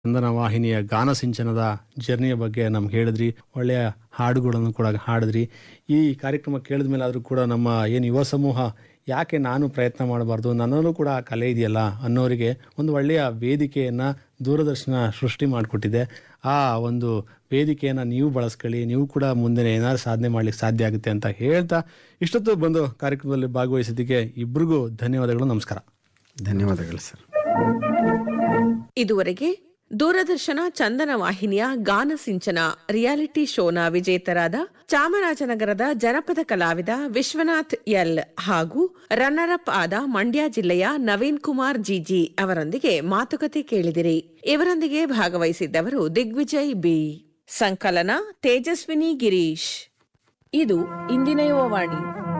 ಚಂದನ ವಾಹಿನಿಯ ಗಾನ ಸಿಂಚನದ ಜರ್ನಿಯ ಬಗ್ಗೆ ನಮ್ಗೆ ಹೇಳಿದ್ರಿ ಒಳ್ಳೆಯ ಹಾಡುಗಳನ್ನು ಕೂಡ ಹಾಡಿದ್ರಿ ಈ ಕಾರ್ಯಕ್ರಮ ಕೇಳಿದ ಮೇಲೆ ಆದರೂ ಕೂಡ ನಮ್ಮ ಏನು ಯುವ ಸಮೂಹ ಯಾಕೆ ನಾನು ಪ್ರಯತ್ನ ಮಾಡಬಾರ್ದು ನನ್ನಲ್ಲೂ ಕೂಡ ಆ ಕಲೆ ಇದೆಯಲ್ಲ ಅನ್ನೋರಿಗೆ ಒಂದು ಒಳ್ಳೆಯ ವೇದಿಕೆಯನ್ನು ದೂರದರ್ಶನ ಸೃಷ್ಟಿ ಮಾಡಿಕೊಟ್ಟಿದೆ ಆ ಒಂದು ವೇದಿಕೆಯನ್ನು ನೀವು ಬಳಸ್ಕೊಳ್ಳಿ ನೀವು ಕೂಡ ಮುಂದೆ ಏನಾದ್ರು ಸಾಧನೆ ಮಾಡ್ಲಿಕ್ಕೆ ಸಾಧ್ಯ ಆಗುತ್ತೆ ಅಂತ ಹೇಳ್ತಾ ಇಷ್ಟೊತ್ತು ಬಂದು ಕಾರ್ಯಕ್ರಮದಲ್ಲಿ ಭಾಗವಹಿಸಿದ್ದಕ್ಕೆ ಇಬ್ಬರಿಗೂ ಧನ್ಯವಾದಗಳು ನಮಸ್ಕಾರ ಧನ್ಯವಾದಗಳು ಸರ್ ಇದುವರೆಗೆ ದೂರದರ್ಶನ ಚಂದನ ವಾಹಿನಿಯ ಗಾನ ಸಿಂಚನ ರಿಯಾಲಿಟಿ ಶೋನ ವಿಜೇತರಾದ ಚಾಮರಾಜನಗರದ ಜನಪದ ಕಲಾವಿದ ವಿಶ್ವನಾಥ್ ಎಲ್ ಹಾಗೂ ರನ್ನರ್ ಅಪ್ ಆದ ಮಂಡ್ಯ ಜಿಲ್ಲೆಯ ನವೀನ್ ಕುಮಾರ್ ಜಿಜಿ ಅವರೊಂದಿಗೆ ಮಾತುಕತೆ ಕೇಳಿದಿರಿ ಇವರೊಂದಿಗೆ ಭಾಗವಹಿಸಿದ್ದವರು ದಿಗ್ವಿಜಯ್ ಬಿ ಸಂಕಲನ ತೇಜಸ್ವಿನಿ ಗಿರೀಶ್ ಇದು ಇಂದಿನ ಯುವವಾಣಿ